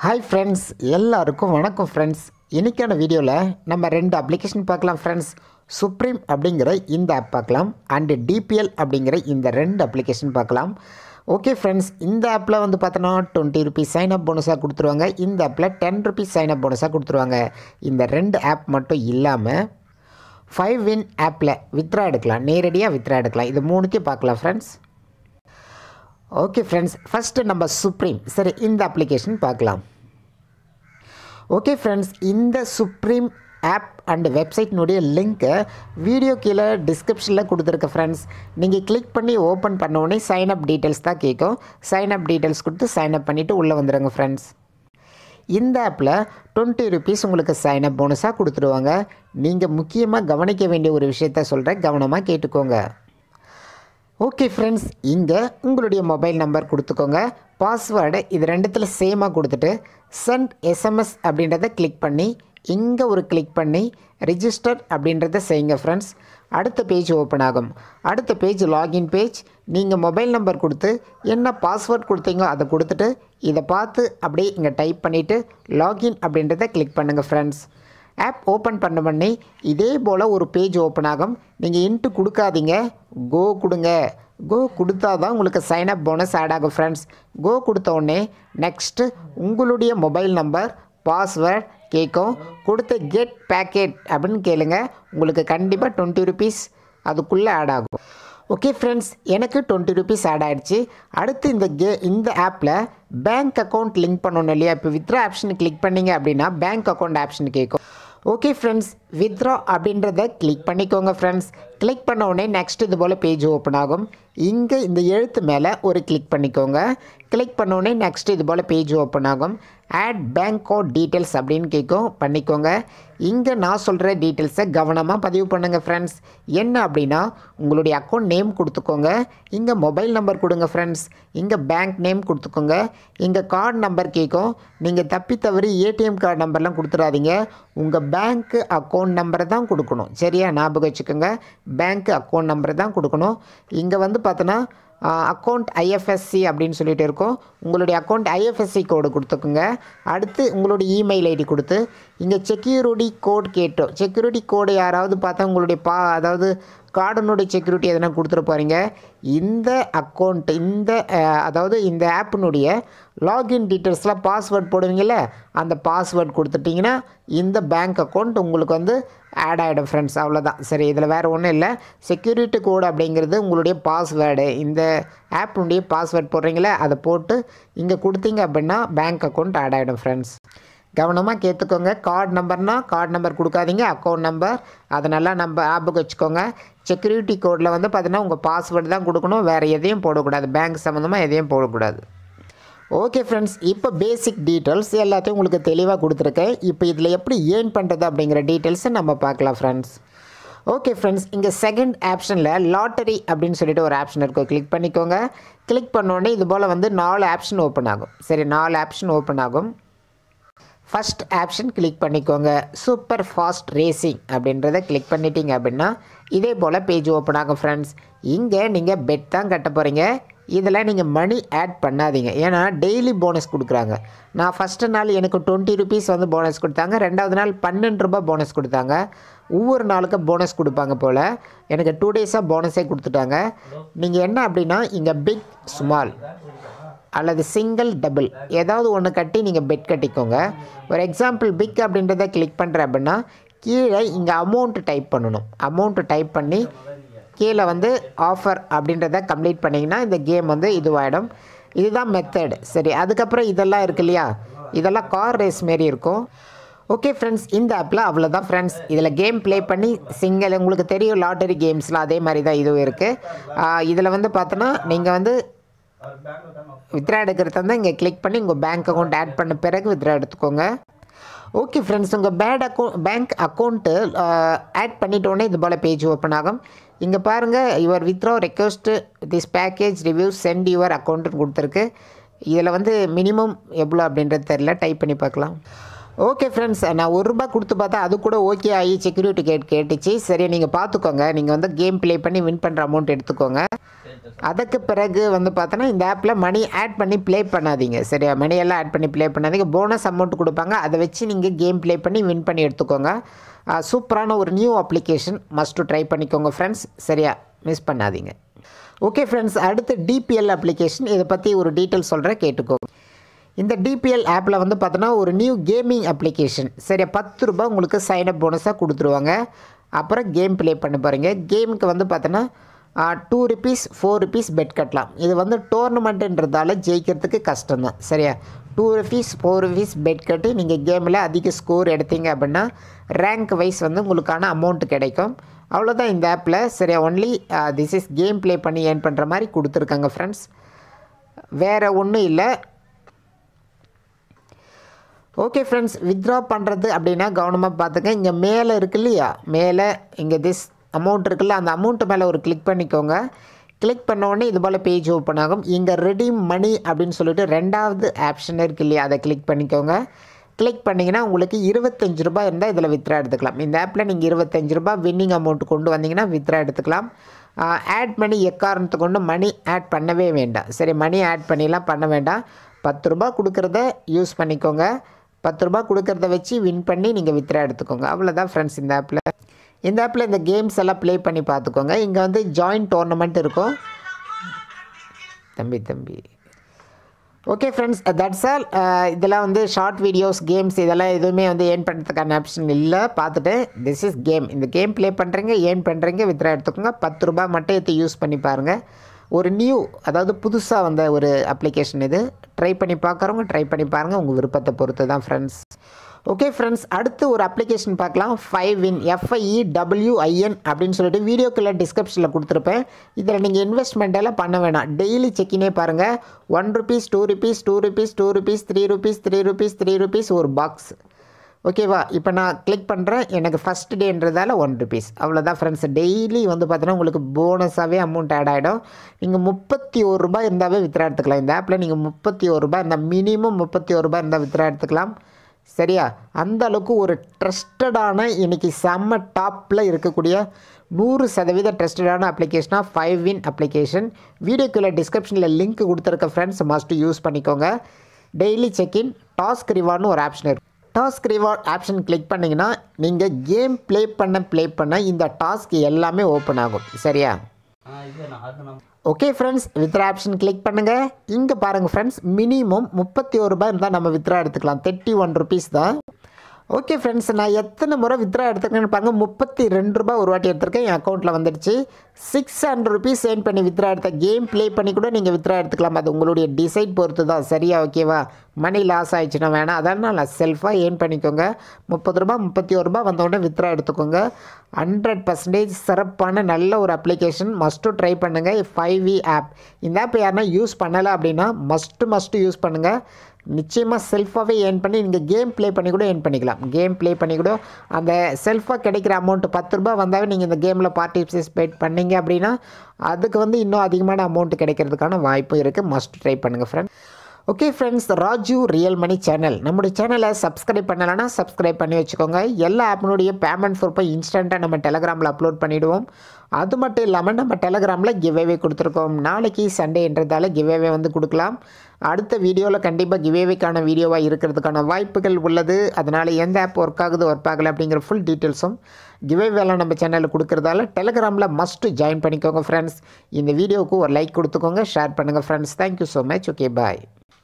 hi friends எல்லாருக்கும் வணக்கம் friends இன்றைக்கான வீடியோவில் நம்ம ரெண்டு அப்ளிகேஷன் பார்க்கலாம் ஃப்ரெண்ட்ஸ் சுப்ரீம் அப்படிங்கிற இந்த ஆப் பார்க்கலாம் அண்டு டிபிஎல் அப்படிங்கிற இந்த ரெண்டு அப்ளிகேஷன் பார்க்கலாம் ஓகே ஃப்ரெண்ட்ஸ் இந்த ஆப்பில் வந்து பார்த்தோன்னா டுவெண்ட்டி ருபீஸ் சைன் அப் போனஸாக கொடுத்துருவாங்க இந்த ஆப்பில் டென் ருபீஸ் சைன் அப் போனஸாக கொடுத்துருவாங்க இந்த ரெண்டு ஆப் மட்டும் இல்லாமல் ஃபைவ் வின் ஆப்பில் வித்ரா எடுக்கலாம் நேரடியாக வித்ரா எடுக்கலாம் இது மூணுக்கே பார்க்கலாம் ஃப்ரெண்ட்ஸ் ஓகே ஃப்ரெண்ட்ஸ் ஃபஸ்ட்டு நம்ம சுப்ரீம் சரி இந்த அப்ளிகேஷன் பார்க்கலாம் ஓகே ஃப்ரெண்ட்ஸ் இந்த சுப்ரீம் ஆப் அண்ட் வெப்சைட்னுடைய லிங்க்கை வீடியோ கீழே டிஸ்கிரிப்ஷனில் கொடுத்துருக்க ஃப்ரெண்ட்ஸ் நீங்கள் கிளிக் பண்ணி ஓப்பன் பண்ண உடனே சைன் அப் டீட்டெயில்ஸ் தான் கேட்கும் சைன் அப் டீட்டெயில்ஸ் கொடுத்து சைன் அப் பண்ணிவிட்டு உள்ளே வந்துடுங்க ஃப்ரெண்ட்ஸ் இந்த ஆப்பில் டுவெண்ட்டி ருபீஸ் உங்களுக்கு சைன் அப் போனஸாக கொடுத்துருவாங்க நீங்கள் முக்கியமாக கவனிக்க வேண்டிய ஒரு விஷயத்த சொல்கிறேன் கவனமாக கேட்டுக்கோங்க ஓகே ஃப்ரெண்ட்ஸ் இங்கே உங்களுடைய மொபைல் நம்பர் கொடுத்துக்கோங்க பாஸ்வேர்டு இது ரெண்டுத்தில் சேமாக கொடுத்துட்டு சென்ட் எஸ்எம்எஸ் அப்படின்றத கிளிக் பண்ணி இங்கே ஒரு கிளிக் பண்ணி ரிஜிஸ்டர் அப்படின்றத செய்யுங்க ஃப்ரெண்ட்ஸ் அடுத்த பேஜ் ஓப்பன் ஆகும் அடுத்த பேஜ் லாகின் பேஜ் நீங்கள் மொபைல் நம்பர் கொடுத்து என்ன பாஸ்வேர்ட் கொடுத்தீங்களோ அதை கொடுத்துட்டு இதை பார்த்து அப்படியே இங்கே டைப் பண்ணிவிட்டு லாகின் அப்படின்றத கிளிக் பண்ணுங்கள் ஃப்ரெண்ட்ஸ் ஆப் ஓப்பன் பண்ண பண்ணி இதே போல் ஒரு பேஜ் ஓப்பன் ஆகும் நீங்கள் இன்ட்டு கொடுக்காதீங்க கோ கொடுங்க கோ கொடுத்தா தான் உங்களுக்கு சைன் அப் போனஸ் ஆட் ஆகும் ஃப்ரெண்ட்ஸ் கோ கொடுத்த உடனே நெக்ஸ்ட்டு உங்களுடைய மொபைல் நம்பர் பாஸ்வேர்ட் கேட்கும் கொடுத்து கெட் பேக்கெட் அப்படின்னு கேளுங்க உங்களுக்கு கண்டிப்பாக டுவெண்ட்டி ருபீஸ் அதுக்குள்ளே ஆட் ஆகும் ஓகே ஃப்ரெண்ட்ஸ் எனக்கு டுவெண்ட்டி ருபீஸ் ஆட் ஆகிடுச்சு அடுத்து இந்த கே இந்த ஆப்பில் பேங்க் அக்கௌண்ட் லிங்க் பண்ணணும் இல்லையா இப்போ வித்ரா ஆப்ஷன் கிளிக் பண்ணீங்க அப்படின்னா பேங்க் அக்கௌண்ட் ஆப்ஷன் கேட்கும் ஓகே ஃப்ரெண்ட்ஸ் வித்ரா அப்படின்றத கிளிக் பண்ணிக்கோங்க ஃப்ரெண்ட்ஸ் கிளிக் பண்ண உடனே நெக்ஸ்ட் இது போல் பேஜ் ஓப்பன் ஆகும் இங்கே இந்த எழுத்து மேலே ஒரு கிளிக் பண்ணிக்கோங்க கிளிக் பண்ண உடனே நெக்ஸ்ட் இது போல் பேஜ் ஓப்பன் ஆகும் ஆட் பேங்க் கோட் டீட்டெயில்ஸ் அப்படின்னு கேட்கும் பண்ணிக்கோங்க இங்கே நான் சொல்கிற டீட்டெயில்ஸை கவனமாக பதிவு பண்ணுங்கள் ஃப்ரெண்ட்ஸ் என்ன அப்படின்னா உங்களுடைய அக்கௌண்ட் நேம் கொடுத்துக்கோங்க இங்கே மொபைல் நம்பர் கொடுங்க ஃப்ரெண்ட்ஸ் இங்கே பேங்க் நேம் கொடுத்துக்கோங்க இங்கே கார்டு நம்பர் கேட்கும் நீங்கள் தப்பி தவறி ஏடிஎம் கார்டு நம்பர்லாம் கொடுத்துடாதீங்க உங்கள் பேங்க் அக்கௌண்ட் நம்பரை தான் கொடுக்கணும் சரியா ஞாபகம் வச்சுக்கோங்க பேங்க் அக்கௌண்ட் நம்பரை தான் கொடுக்கணும் இங்கே வந்து பார்த்தோன்னா அக்கௌண்ட் ஐஎஃப்எஸ்சி அப்படின்னு சொல்லிட்டு இருக்கோம் உங்களுடைய அக்கௌண்ட் ஐஎஃப்எஸ்சி கோடு கொடுத்துக்குங்க அடுத்து உங்களுடைய இமெயில் ஐடி கொடுத்து இங்கே செக்யூரிட்டி கோட் கேட்டோம் செக்யூரிட்டி கோடு யாராவது பார்த்தா உங்களுடைய பா அதாவது கார்டனுடைய செக்யூரிட்டி எதனா கொடுத்துட்டு போகிறீங்க இந்த அக்கௌண்ட் இந்த அஹ், அதாவது இந்த ஆப்பினுடைய லாகின் டீட்டெயில்ஸ்லாம் பாஸ்வேர்ட் போடுவீங்கள்ல அந்த பாஸ்வேர்ட் கொடுத்துட்டிங்கன்னா இந்த பேங்க் அக்கௌண்ட் உங்களுக்கு வந்து ஆட் ஆகிடும் ஃப்ரெண்ட்ஸ் அவ்வளோதான் சரி இதில் வேறு ஒன்றும் இல்லை செக்யூரிட்டி கோடு அப்படிங்கிறது உங்களுடைய பாஸ்வேர்டு இந்த ஆப்பினுடைய பாஸ்வேர்ட் போடுறீங்களே அதை போட்டு இங்கே கொடுத்தீங்க அப்படின்னா பேங்க் அக்கௌண்ட் ஆட் ஆகிடும் ஃப்ரெண்ட்ஸ் கவனமாக கேட்டுக்கோங்க கார்டு நம்பர்னா கார்டு நம்பர் கொடுக்காதீங்க அக்கௌண்ட் நம்பர் அதை நல்லா நம்ம ஆப்புக்கு வச்சுக்கோங்க செக்யூரிட்டி கோடில் வந்து பார்த்தீங்கன்னா உங்கள் பாஸ்வேர்டு தான் கொடுக்கணும் வேறு எதையும் போடக்கூடாது பேங்க் சம்மந்தமாக எதையும் போடக்கூடாது ஓகே ஃப்ரெண்ட்ஸ் இப்போ பேசிக் டீட்டெயில்ஸ் எல்லாத்தையும் உங்களுக்கு தெளிவாக கொடுத்துருக்கேன் இப்போ இதில் எப்படி ஏர்ன் பண்ணுறது அப்படிங்கிற டீட்டெயில்ஸை நம்ம பார்க்கலாம் ஃப்ரெண்ட்ஸ் ஓகே ஃப்ரெண்ட்ஸ் இங்கே செகண்ட் ஆப்ஷனில் லாட்டரி அப்படின்னு சொல்லிட்டு ஒரு ஆப்ஷன் இருக்கும் கிளிக் பண்ணிக்கோங்க கிளிக் பண்ணோடனே இது போல் வந்து நாலு ஆப்ஷன் ஓப்பன் ஆகும் சரி நாலு ஆப்ஷன் ஓப்பன் ஆகும் ஃபஸ்ட் ஆப்ஷன் கிளிக் பண்ணிக்கோங்க சூப்பர் ஃபாஸ்ட் ரேசிங் அப்படின்றத கிளிக் பண்ணிட்டீங்க அப்படின்னா இதே போல் பேஜ் ஓப்பன் ஆகும் ஃப்ரெண்ட்ஸ் இங்கே நீங்கள் பெட் தான் கட்ட போகிறீங்க இதில் நீங்கள் மணி ஆட் பண்ணாதீங்க ஏன்னா டெய்லி போனஸ் கொடுக்குறாங்க நான் ஃபஸ்ட்டு நாள் எனக்கு டுவெண்ட்டி ருபீஸ் வந்து போனஸ் கொடுத்தாங்க ரெண்டாவது நாள் பன்னெண்டு ரூபாய் போனஸ் கொடுத்தாங்க ஒவ்வொரு நாளுக்கும் போனஸ் கொடுப்பாங்க போல் எனக்கு டூ டேஸாக போனஸே கொடுத்துட்டாங்க நீங்கள் என்ன அப்படின்னா இங்கே பிக் ஸ்மால் அல்லது சிங்கிள் டபுள் ஏதாவது ஒன்று கட்டி நீங்கள் பெட் கட்டிக்கோங்க ஒரு எக்ஸாம்பிள் பிக் அப்படின்றத கிளிக் பண்ணுற அப்படின்னா கீழே இங்கே அமௌண்ட் டைப் பண்ணணும் அமௌண்ட்டு டைப் பண்ணி கீழே வந்து ஆஃபர் அப்படின்றத கம்ப்ளீட் பண்ணிங்கன்னா இந்த கேம் வந்து இதுவாகிடும் இதுதான் மெத்தட் சரி அதுக்கப்புறம் இதெல்லாம் இருக்கு இல்லையா இதெல்லாம் கார் ரேஸ் மாரி இருக்கும் ஓகே ஃப்ரெண்ட்ஸ் இந்த ஆப்பில் அவ்வளோதான் ஃப்ரெண்ட்ஸ் இதில் கேம் ப்ளே பண்ணி சிங்கிள் உங்களுக்கு தெரியும் லாட்டரி கேம்ஸில் அதே மாதிரி தான் இதுவும் இருக்குது இதில் வந்து பார்த்தோன்னா நீங்கள் வந்து வித்ரா எடுக்கிறது வந்து இங்கே கிளிக் பண்ணி உங்கள் பேங்க் அக்கௌண்ட் ஆட் பண்ண பிறகு வித்ரா எடுத்துக்கோங்க ஓகே ஃப்ரெண்ட்ஸ் உங்கள் பேட் அக்கௌண்ட் பேங்க் அக்கௌண்ட்டு ஆட் பண்ணிட்டோன்னே இது போல் பேஜ் ஓப்பன் ஆகும் இங்கே பாருங்கள் your withdraw request this package review sent your அக்கௌண்ட்டுன்னு கொடுத்துருக்கு இதில் வந்து மினிமம் எவ்வளோ அப்படின்றது தெரில டைப் பண்ணி பார்க்கலாம் ஓகே ஃப்ரெண்ட்ஸ் நான் ஒரு ரூபா கொடுத்து பார்த்தா அது கூட ஓகே ஆகி செக்யூரிட்டி கேட் கேட்டுச்சு சரி நீங்கள் பார்த்துக்கோங்க நீங்கள் வந்து கேம் ப்ளே பண்ணி வின் பண்ணுற அமௌண்ட் எடுத்துக்கோங்க அதுக்கு பிறகு வந்து பார்த்தோன்னா இந்த ஆப்பில் மணி ஆட் பண்ணி ப்ளே பண்ணாதீங்க சரியா மணியெல்லாம் ஆட் பண்ணி ப்ளே பண்ணாதீங்க போனஸ் அமௌண்ட் கொடுப்பாங்க அதை வச்சு நீங்கள் கேம் ப்ளே பண்ணி வின் பண்ணி எடுத்துக்கோங்க சூப்பரான ஒரு நியூ அப்ளிகேஷன் மஸ்ட்டு ட்ரை பண்ணிக்கோங்க ஃப்ரெண்ட்ஸ் சரியா மிஸ் பண்ணாதீங்க ஓகே ஃப்ரெண்ட்ஸ் அடுத்து டிபிஎல் அப்ளிகேஷன் இதை பற்றி ஒரு டீட்டெயில் சொல்கிறேன் கேட்டுக்கோங்க இந்த டிபிஎல் ஆப்பில் வந்து பார்த்தோன்னா ஒரு நியூ கேமிங் அப்ளிகேஷன் சரியா பத்து ரூபாய் உங்களுக்கு சைனப் போனஸாக கொடுத்துருவாங்க அப்புறம் கேம் ப்ளே பண்ண போகிறீங்க கேமுக்கு வந்து பார்த்தோன்னா two rupees four rupees bet கட்டலாம் இது வந்து டோர்னமெண்ட்டுன்றதால ஜெயிக்கிறதுக்கு கஷ்டம்தான் சரியா two rupees four rupees bet கட்டி நீங்கள் கேமில் அதிக ஸ்கோர் எடுத்தீங்க அப்படின்னா ரேங்க் வைஸ் வந்து உங்களுக்கான அமௌண்ட் கிடைக்கும் அவ்வளோதான் இந்த ஆப்பில் சரியா only this is game play பண்ணி ஏர்ன் பண்ணுற மாதிரி கொடுத்துருக்காங்க ஃப்ரெண்ட்ஸ் வேறு ஒன்றும் இல்லை ஓகே ஃப்ரெண்ட்ஸ் வித்ட்ரா பண்ணுறது அப்படின்னா கவனமாக பார்த்துங்க இங்கே மேலே இருக்கு இல்லையா மேலே இங்கே திஸ் அமௌண்ட் இருக்குல்ல அந்த அமௌண்ட்டு மேலே ஒரு கிளிக் பண்ணிக்கோங்க கிளிக் பண்ண உடனே இது போல் பேஜ் ஓப்பன் ஆகும் இங்கே ரெடீம் மணி அப்படின்னு சொல்லிட்டு ரெண்டாவது ஆப்ஷன் இருக்கு இல்லையா அதை கிளிக் பண்ணிக்கோங்க கிளிக் பண்ணிங்கன்னா உங்களுக்கு இருபத்தஞ்சு ரூபாய் இருந்தால் இதில் வித்ரா எடுத்துக்கலாம் இந்த ஆப்பில் நீங்கள் இருபத்தஞ்சு ரூபாய் வின்னிங் அமௌண்ட் கொண்டு வந்தீங்கன்னா வித்ரா எடுத்துக்கலாம் ஆட் பண்ணி எக்காரணத்தை கொண்டு மணி ஆட் பண்ணவே வேண்டாம் சரி மணி ஆட் பண்ணிலாம் பண்ண வேண்டாம் பத்து ரூபாய் கொடுக்குறத யூஸ் பண்ணிக்கோங்க பத்து ரூபாய் கொடுக்குறத வச்சு வின் பண்ணி நீங்கள் வித்ரா எடுத்துக்கோங்க அவ்வளோதான் ஃப்ரெண்ட்ஸ் இந்த ஆப்பில் இந்த ஆப்பில் இந்த கேம்ஸ் எல்லாம் ப்ளே பண்ணி பார்த்துக்கோங்க இங்கே வந்து ஜாயின்ட் டோர்னமெண்ட் இருக்கும் தம்பி தம்பி ஓகே ஃப்ரெண்ட்ஸ் தட்ஸ் ஆல் இதெல்லாம் வந்து ஷார்ட் வீடியோஸ் கேம்ஸ் இதெல்லாம் எதுவுமே வந்து ஏர்ன் பண்ணுறதுக்கான ஆப்ஷன் இல்லை பார்த்துட்டு திஸ் இஸ் கேம் இந்த கேம் ப்ளே பண்ணுறீங்க ஏர்ன் பண்ணுறீங்க வித்ரா எடுத்துக்கோங்க பத்து ரூபாய் மட்டும் எடுத்து யூஸ் பண்ணி பாருங்கள் ஒரு நியூ அதாவது புதுசாக வந்த ஒரு அப்ளிகேஷன் இது ட்ரை பண்ணி பார்க்குறவங்க ட்ரை பண்ணி பாருங்கள் உங்கள் விருப்பத்தை பொறுத்து தான் ஃப்ரெண்ட்ஸ் ஓகே ஃப்ரெண்ட்ஸ் அடுத்து ஒரு அப்ளிகேஷன் பார்க்கலாம் ஃபைவ் இன் எஃப்ஐஇ டபிள்யூஐஎன் அப்படின்னு சொல்லிட்டு வீடியோக்குள்ள டிஸ்கிரிப்ஷனில் கொடுத்துருப்பேன் இதில் நீங்கள் இன்வெஸ்ட்மெண்ட் எல்லாம் பண்ண வேணாம் டெய்லி செக்கினே பாருங்கள் one rupees two rupees two rupees two rupees three rupees three rupees three rupees ஒரு பாக்ஸ் ஓகேவா இப்போ நான் கிளிக் பண்ணுறேன் எனக்கு ஃபஸ்ட் டேன்றதால ஒன் ருபீஸ் அவ்வளோதான் ஃப்ரெண்ட்ஸ் டெய்லி வந்து பார்த்தீங்கன்னா உங்களுக்கு போனஸாகவே அமௌண்ட் ஆட் ஆகிடும் நீங்கள் முப்பத்தி ஒரு ரூபாய் இருந்தாவே வித்ரா எடுத்துக்கலாம் இந்த ஆப்பில் நீங்கள் முப்பத்தி ஒரு ரூபாய் இருந்தால் மினிமம் முப்பத்தி ஒரு ரூபாய் இருந்தால் வித்ரா எடுத்துக்கலாம் சரியா அந்த அளவுக்கு ஒரு ட்ரஸ்டடான இன்றைக்கி செம்ம டாப்பில் இருக்கக்கூடிய நூறு சதவீத ட்ரஸ்டடான அப்ளிகேஷனாக ஃபைவ் வின் அப்ளிகேஷன் வீடியோக்குள்ள டிஸ்கிரிப்ஷனில் லிங்க் கொடுத்துருக்க ஃப்ரெண்ட்ஸ் மஸ்ட் யூஸ் பண்ணிக்கோங்க டெய்லி செக்இன் டாஸ்க் ரிவார்ட்னு ஒரு ஆப்ஷன் இருக்குது டாஸ்க் ரிவார்ட் ஆப்ஷன் கிளிக் பண்ணிங்கன்னா நீங்கள் கேம் ப்ளே பண்ண ப்ளே பண்ண இந்த டாஸ்க் எல்லாமே ஓப்பன் ஆகும் சரியா okay friends withdraw option click பண்ணுங்கள் இங்கே பாருங்கள் ஃப்ரெண்ட்ஸ் மினிமம் முப்பத்தி ஒரு ரூபாய் இருந்தால் நம்ம வித்ரா எடுத்துக்கலாம் தேர்ட்டி ஒன் ருபீஸ் தான் ஓகே ஃப்ரெண்ட்ஸ் நான் எத்தனை முறை வித்ரா எடுத்துருக்கேன்னு பாருங்க முப்பத்தி ரெண்டு ரூபாய் ஒரு வாட்டி எடுத்திருக்கேன் என் அக்கௌண்ட்டில் வந்துடுச்சு சிக்ஸ் ஹண்ட்ரட் ருபீஸ் ஏர்ன் பண்ணி வித்ரா எடுத்த கேம் ப்ளே பண்ணி கூட நீங்கள் வித்ரா எடுத்துக்கலாம் அது உங்களுடைய டிசைட் பொறுத்து தான் சரியா ஓகேவா மணி லாஸ் ஆயிடுச்சுன்னா வேணாம் அதனால் செல்ஃபாக ஏர்ன் பண்ணிக்கோங்க முப்பது ரூபாய் முப்பத்தி ஒரு ரூபாய் வந்தோடனே வித்ரா எடுத்துக்கோங்க ஹண்ட்ரட் பர்சன்டேஜ் சிறப்பான நல்ல ஒரு அப்ளிகேஷன் மஸ்ட்டு ட்ரை பண்ணுங்கள் ஃபைவ் வி ஆப் இந்த ஆப் யாருன்னா யூஸ் பண்ணலை அப்படின்னா மஸ்ட்டு மஸ்ட்டு யூஸ் பண்ணுங்கள் நிச்சயமாக செல்ஃபாகவே ஏர்ன் பண்ணி நீங்கள் கேம் ப்ளே பண்ணி கூட ஏர்ன் பண்ணிக்கலாம் கேம் ப்ளே பண்ணி கூட அந்த செல்ஃபாக கிடைக்கிற அமௌண்ட் பத்து ரூபாய் வந்தாவே நீங்கள் இந்த கேமில் பார்ட்டிசிபேட் பண்ணீங்க அப்படின்னா அதுக்கு வந்து இன்னும் அதிகமான அமௌண்ட் கிடைக்கிறதுக்கான வாய்ப்பு இருக்குது மஸ்ட் ட்ரை பண்ணுங்கள் friend okay friends Raju real money channel நம்முடைய சேனலை சப்ஸ்கிரைப் பண்ணலைன்னா சப்ஸ்கிரைப் பண்ணி வச்சுக்கோங்க எல்லா ஆப்பினுடைய பேமெண்ட் ப்ரூஃபை இன்ஸ்டண்ட்டாக நம்ம டெலகிராமில் அப்லோட் பண்ணிவிடுவோம் அது மட்டும் இல்லாமல் நம்ம டெலகிராமில் கிவ்அவே கொடுத்துருக்கோம் நாளைக்கு சண்டேன்றதால கிவ்அவே வந்து கொடுக்கலாம் அடுத்த வீடியோவில் கண்டிப்பாக கிவ்அவேக்கான வீடியோவாக இருக்கிறதுக்கான வாய்ப்புகள் உள்ளது அதனால் எந்த ஆப் ஒர்க் ஆகுது ஒர்க் ஆகலை அப்படிங்கிற ஃபுல் டீட்டெயில்ஸும் கிவ்அவேலாம் நம்ம சேனலில் கொடுக்குறதால டெலகிராமில் மஸ்ட்டு ஜாயின் பண்ணிக்கோங்க ஃப்ரெண்ட்ஸ் இந்த வீடியோவுக்கு ஒரு லைக் கொடுத்துக்கோங்க ஷேர் பண்ணுங்கள் friends thank you so much okay பாய்